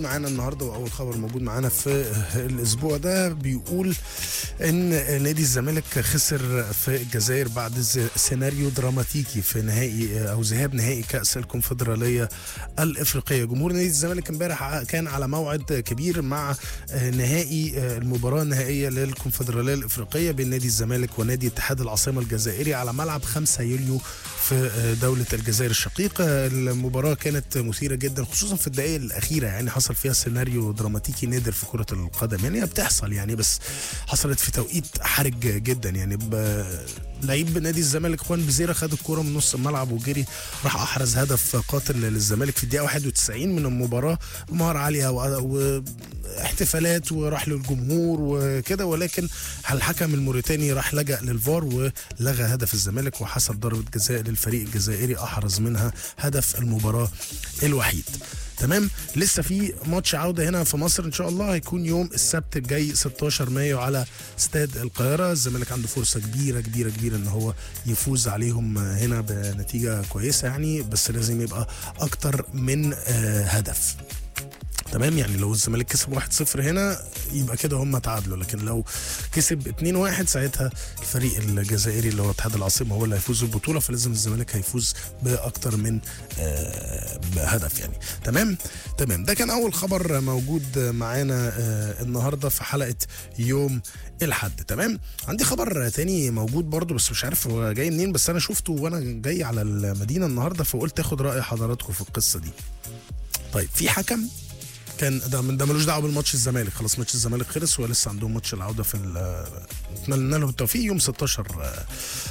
معانا النهارده واول خبر موجود معانا في الاسبوع ده بيقول ان نادي الزمالك خسر في الجزائر بعد ز- سيناريو دراماتيكي في نهائي او ذهاب نهائي كاس الكونفدراليه الافريقيه جمهور نادي الزمالك امبارح كان على موعد كبير مع نهائي المباراه النهائيه للكونفدراليه الافريقيه بين نادي الزمالك ونادي اتحاد العاصمه الجزائري على ملعب 5 يوليو في دوله الجزائر الشقيقه المباراه كانت مثيره جدا خصوصا في الدقائق الاخيره يعني حصل فيها سيناريو دراماتيكي نادر في كره القدم يعني هي بتحصل يعني بس حصلت في توقيت حرج جدا يعني ب- لعيب نادي الزمالك اخوان بزيره خد الكوره من نص الملعب وجري راح احرز هدف قاتل للزمالك في الدقيقه 91 من المباراه بمهاره عاليه و- واحتفالات وراح للجمهور وكده ولكن الحكم الموريتاني راح لجأ للفار ولغى هدف الزمالك وحسب ضربه جزاء للفريق الجزائري احرز منها هدف المباراه الوحيد تمام لسه في ماتش عوده هنا في مصر ان شاء الله هيكون يوم السبت الجاي 16 مايو على استاد القاهره الزمالك عنده فرصه كبيره كبيره كبيره ان هو يفوز عليهم هنا بنتيجه كويسه يعني بس لازم يبقى اكتر من آه، هدف تمام يعني لو الزمالك كسب 1-0 هنا يبقى كده هم تعادلوا لكن لو كسب 2-1 ساعتها الفريق الجزائري اللي هو اتحاد العاصمه هو اللي هيفوز بالبطوله فلازم الزمالك هيفوز باكتر من آه، بهدف يعني تمام تمام ده كان اول خبر موجود معانا آه، النهارده في حلقه يوم الحد تمام عندي خبر تاني موجود برضو بس مش عارف هو جاي منين بس انا شفته وانا جاي على المدينه النهارده فقلت اخد راي حضراتكم في القصه دي طيب في حكم كان ده من ده ملوش دعوه بالماتش الزمالك خلاص ماتش الزمالك خلص ولسه عندهم ماتش العوده في ال- نتمنى له التوفيق يوم 16 آه،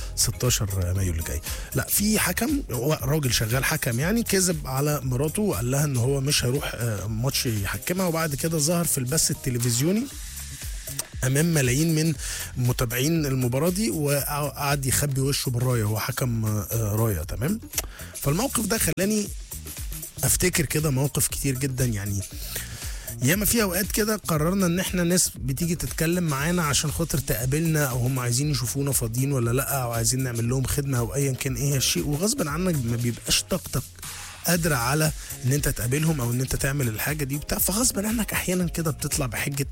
16 مايو اللي جاي لا في حكم هو راجل شغال حكم يعني كذب على مراته وقال لها ان هو مش هيروح آه، ماتش يحكمها وبعد كده ظهر في البث التلفزيوني امام ملايين من متابعين المباراه دي وقعد يخبي وشه بالرايه هو حكم آه، رايه تمام فالموقف ده خلاني افتكر كده مواقف كتير جدا يعني ياما في اوقات كده قررنا ان احنا ناس بتيجي تتكلم معانا عشان خاطر تقابلنا او هم عايزين يشوفونا فاضيين ولا لا او عايزين نعمل لهم خدمه او ايا كان ايه الشيء وغصب عنك ما بيبقاش طاقتك قادرة على ان انت تقابلهم او ان انت تعمل الحاجه دي بتاع فغصب عنك احيانا كده بتطلع بحجه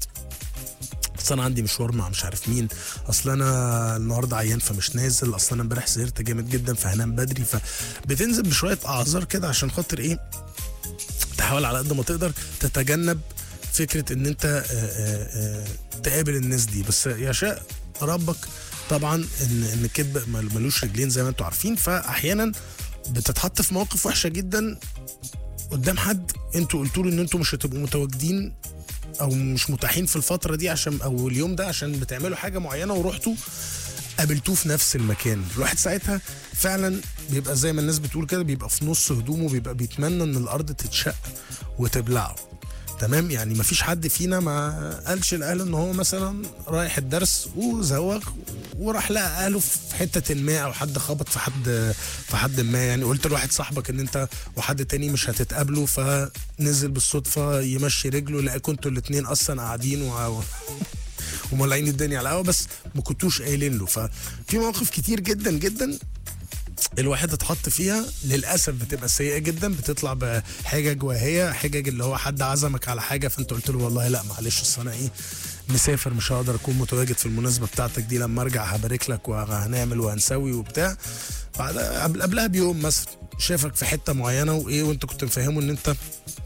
اصل انا عندي مشوار مع مش عارف مين اصل انا النهارده عيان فمش نازل اصل انا امبارح سهرت جامد جدا فهنام بدري فبتنزل بشويه اعذار كده عشان خاطر ايه تحاول على قد ما تقدر تتجنب فكره ان انت آه، آه، آه، تقابل الناس دي بس يشاء ربك طبعا ان ان الكذب مل- ملوش رجلين زي ما انتم عارفين فاحيانا بتتحط في مواقف وحشه جدا قدام حد انتوا قلتوا له ان انتوا مش هتبقوا متواجدين او مش متاحين في الفتره دي عشان او اليوم ده عشان بتعملوا حاجه معينه ورحتوا قابلتوه في نفس المكان الواحد ساعتها فعلا بيبقى زي ما الناس بتقول كده بيبقى في نص هدومه بيبقى بيتمنى ان الارض تتشق وتبلعه تمام يعني ما فيش حد فينا ما قالش لاهله ان هو مثلا رايح الدرس وزوغ وراح لقى اهله في حته ما او حد خبط في حد في حد ما يعني قلت لواحد صاحبك ان انت وحد تاني مش هتتقابلوا فنزل بالصدفه يمشي رجله لقى كنتوا الاثنين اصلا قاعدين و... ومولعين الدنيا على القهوه بس ما كنتوش قايلين له ففي مواقف كتير جدا جدا الواحد اتحط فيها للاسف بتبقى سيئه جدا بتطلع بحجج وهي حجج اللي هو حد عزمك على حاجه فانت قلت له والله لا معلش اصل انا ايه مسافر مش هقدر اكون متواجد في المناسبه بتاعتك دي لما ارجع هبارك لك وهنعمل وهنسوي وبتاع بعد قبل قبلها بيوم مثلا شافك في حته معينه وايه وانت كنت مفهمه ان انت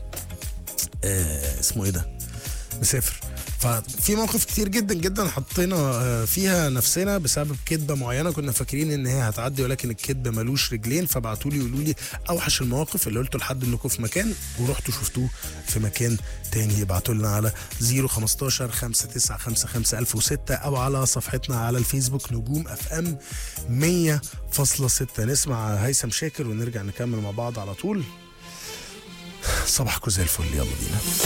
آه اسمه ايه ده مسافر ففي مواقف كتير جدا جدا حطينا آه، فيها نفسنا بسبب كذبه معينه كنا فاكرين ان هي هتعدي ولكن الكذبه ملوش رجلين فبعتوا لي يقولوا لي اوحش المواقف اللي قلته لحد انكم في مكان ورحتوا شفتوه في مكان تاني ابعتوا لنا على 015 5955 1006 او على صفحتنا على الفيسبوك نجوم اف ام 100.6 نسمع هيثم شاكر ونرجع نكمل مع بعض على طول صباحكم زي الفل يلا بينا